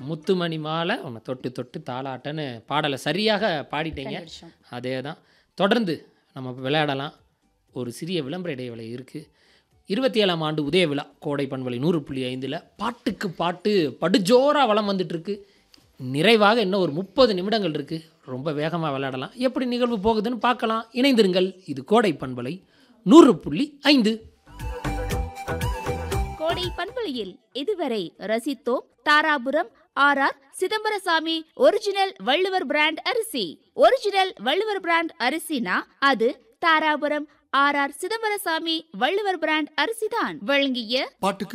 முத்துமணி மாலை உன்னை தொட்டு தொட்டு தாளாட்டன்னு பாடலை சரியாக பாடிட்டீங்க கண்டுபிடிச்சோம். அதே தான் தொடர்ந்து நம்ம விளையாடலாம் ஒரு சிறிய விளம்பர இடைவேளை இருக்குது இருபத்தி ஏழாம் ஆண்டு உதய விழா கோடை பண்பலை நூறு புள்ளி ஐந்தில் பாட்டுக்கு பாட்டு படுஜோராக வளம் வந்துட்டுருக்கு நிறைவாக இன்னும் ஒரு முப்பது நிமிடங்கள் இருக்குது ரொம்ப வேகமாக விளையாடலாம் எப்படி நிகழ்வு போகுதுன்னு பார்க்கலாம் இணைந்திருங்கள் இது கோடை பண்பலை நூறு புள்ளி ஐந்து கோடை பண்பலையில் இதுவரை ரசித்தோம் Dharapuram R R Chidambarasamy original Valluvar brand அரிசி ஒரிஜினல் வள்ளுவர் பிராண்ட் அரிசினா அது Dharapuram R R Chidambarasamy Valluvar brand அரிசிதான் வழங்கிய பாட்டுக்கு